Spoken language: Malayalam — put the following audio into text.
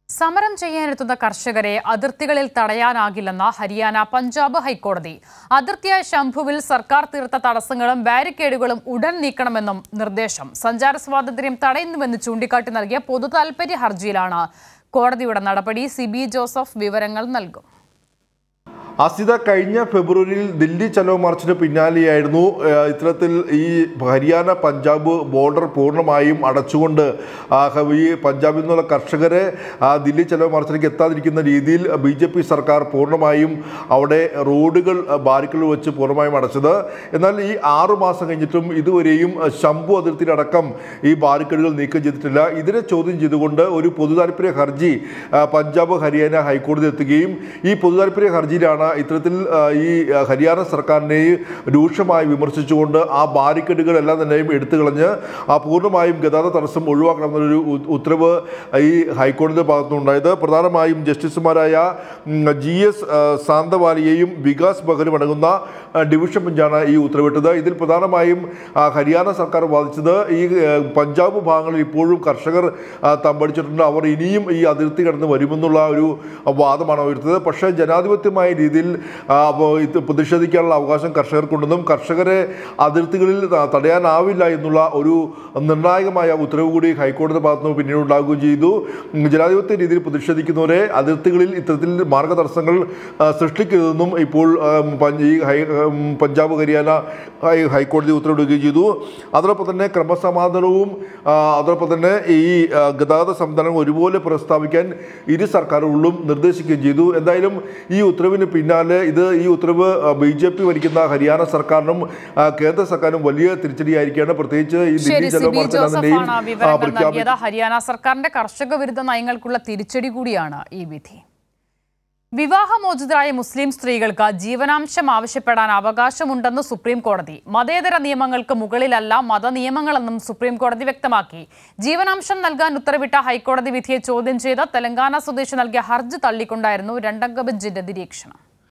സമരം ചെയ്യാനെത്തുന്ന കർഷകരെ അതിർത്തികളിൽ തടയാനാകില്ലെന്ന ഹരിയാന പഞ്ചാബ് ഹൈക്കോടതി അതിർത്തിയായ ശംഭുവിൽ സർക്കാർ തീർത്ത തടസ്സങ്ങളും ബാരിക്കേഡുകളും ഉടൻ നീക്കണമെന്നും നിർദ്ദേശം സഞ്ചാര സ്വാതന്ത്ര്യം തടയുന്നുവെന്ന് ചൂണ്ടിക്കാട്ടി നൽകിയ പൊതു താൽപര്യ ഹർജിയിലാണ് കോടതിയുടെ നടപടി സി ബി ജോസഫ് വിവരങ്ങൾ നൽകും അസിത കഴിഞ്ഞ ഫെബ്രുവരിയിൽ ദില്ലി ചലോ മാർച്ചിന് പിന്നാലെയായിരുന്നു ഏഹ്, ഇത്തരത്തിൽ ഈ ഹരിയാന പഞ്ചാബ് ബോർഡർ പൂർണ്ണമായും അടച്ചുകൊണ്ട് ആ, ഹ- ഈ പഞ്ചാബിൽ നിന്നുള്ള കർഷകരെ ആ, ദില്ലി ചലോ മാർച്ചിലേക്ക് എത്താതിരിക്കുന്ന രീതിയിൽ ബി ജെ പി സർക്കാർ പൂർണ്ണമായും അവിടെ റോഡുകൾ ബാരിക്കൽ വെച്ച് പൂർണ്ണമായും അടച്ചത് എന്നാൽ ഈ ആറു മാസം കഴിഞ്ഞിട്ടും ഇതുവരെയും അഹ്, ശംഭു അതിർത്തിയിലടക്കം ഈ ബാരിക്കേഡുകൾ നീക്കം ചെയ്തിട്ടില്ല ഇതിനെ ചോദ്യം ചെയ്തുകൊണ്ട് ഒരു പൊതു താല്പര്യ ഹർജി ആ, പഞ്ചാബ് ഹരിയാന ഹൈക്കോടതി എത്തുകയും ഈ പൊതു താല്പര്യ ഹർജിയിലാണ് ഇത്തരത്തിൽ ആ, ഈ ആ, ഹരിയാന സർക്കാരിനെ രൂക്ഷമായി വിമർശിച്ചുകൊണ്ട് ആ ബാരിക്കേഡുകൾ എല്ലാം തന്നെയും എടുത്തു കളഞ്ഞ് ആ പൂർണ്ണമായും ഗതാഗത തടസ്സം ഒഴിവാക്കണമെന്നൊരു ഉ- ഉത്തരവ് ഈ ഹൈക്കോടതിയുടെ ഭാഗത്തുനിന്നുണ്ടായത് പ്രധാനമായും ജസ്റ്റിസുമാരായ ഉം, ജി എസ് ആ, സാന്തവാലിയെയും വികാസ് ബഹലും അടങ്ങുന്ന ആ, ഡിവിഷൻ ബെഞ്ചാണ് ഈ ഉത്തരവിട്ടത് ഇതിൽ പ്രധാനമായും ആ, ഹരിയാന സർക്കാർ വാദിച്ചത് ഈ ആ, പഞ്ചാബ് ഭാഗങ്ങളിൽ ഇപ്പോഴും കർഷകർ ആ, തമ്പടിച്ചിട്ടുണ്ട് അവർ ഇനിയും ഈ അതിർത്തി കടന്ന് വരുമെന്നുള്ള ഒരു വാദമാണ് ഉയർത്തത് പക്ഷേ ജനാധിപത്യമായ രീതിയിൽ ആ, അപ്പോൾ ഇത് പ്രതിഷേധിക്കാനുള്ള അവകാശം കർഷകർക്കുണ്ടെന്നും കർഷകരെ അതിർത്തികളിൽ ത- തടയാനാവില്ല എന്നുള്ള ഒരു നിർണായകമായ ഉത്തരവ് കൂടി ഹൈക്കോടതി ഭാഗത്തു നിന്ന് പിന്നീട് ഉണ്ടാകുകയും ചെയ്തു ഉം, ജനാധിപത്യ രീതിയിൽ പ്രതിഷേധിക്കുന്നവരെ അതിർത്തികളിൽ ഇത്തരത്തിൽ മാർഗ തടസ്സങ്ങൾ ആ, സൃഷ്ടിക്കരുതെന്നും ഇപ്പോൾ ഉം, പഞ്ച- ഈ ഹൈ ഉം, പഞ്ചാബ് ഹരിയാന ഹൈ ഹൈക്കോടതി ഉത്തരവിടുകയും ചെയ്തു അതോടൊപ്പം തന്നെ ക്രമസമാധാനവും ആ, അതോടൊപ്പം തന്നെ ഈ ആ, ഗതാഗത സംവിധാനം ഒരുപോലെ പ്രസ്താവിക്കാൻ ഇരു സർക്കാരുകളിലും നിർദ്ദേശിക്കുകയും ചെയ്തു എന്തായാലും ഈ ഉത്തരവിന് പിന്നാലെ ഇത് ഈ ഉത്തരവ് ബി ജെ പി ഭരിക്കുന്ന ഹരിയാന സർക്കാരിനും ആ, കേന്ദ്ര സർക്കാരിനും വലിയ തിരിച്ചടിയായിരിക്കുകയാണ് പ്രത്യേകിച്ച് ഈ ശരി ദില്ലി സി ജലോ ബി മാർച്ചിനെയും ജോസഫാണ് വിവരങ്ങൾ നൽകിയത് ഹരിയാന സർക്കാരിന്റെ കർഷക വിരുദ്ധ നയങ്ങൾക്കുള്ള തിരിച്ചടി കൂടിയാണ് ഈ വിധി വിവാഹമോചിതരായ മുസ്ലിം സ്ത്രീകൾക്ക് ജീവനാംശം ആവശ്യപ്പെടാൻ അവകാശമുണ്ടെന്ന് സുപ്രീം കോടതി മതേതര നിയമങ്ങൾക്ക് മുകളിലല്ല മതനിയമങ്ങളെന്നും സുപ്രീം കോടതി വ്യക്തമാക്കി ജീവനാംശം നൽകാൻ ഉത്തരവിട്ട ഹൈക്കോടതി വിധിയെ ചോദ്യം ചെയ്ത് തെലങ്കാന സ്വദേശി നൽകിയ ഹർജി തള്ളിക്കൊണ്ടായിരുന്നു രണ്ടംഗ ബെഞ്ചിന്റെ നിരീക്ഷണം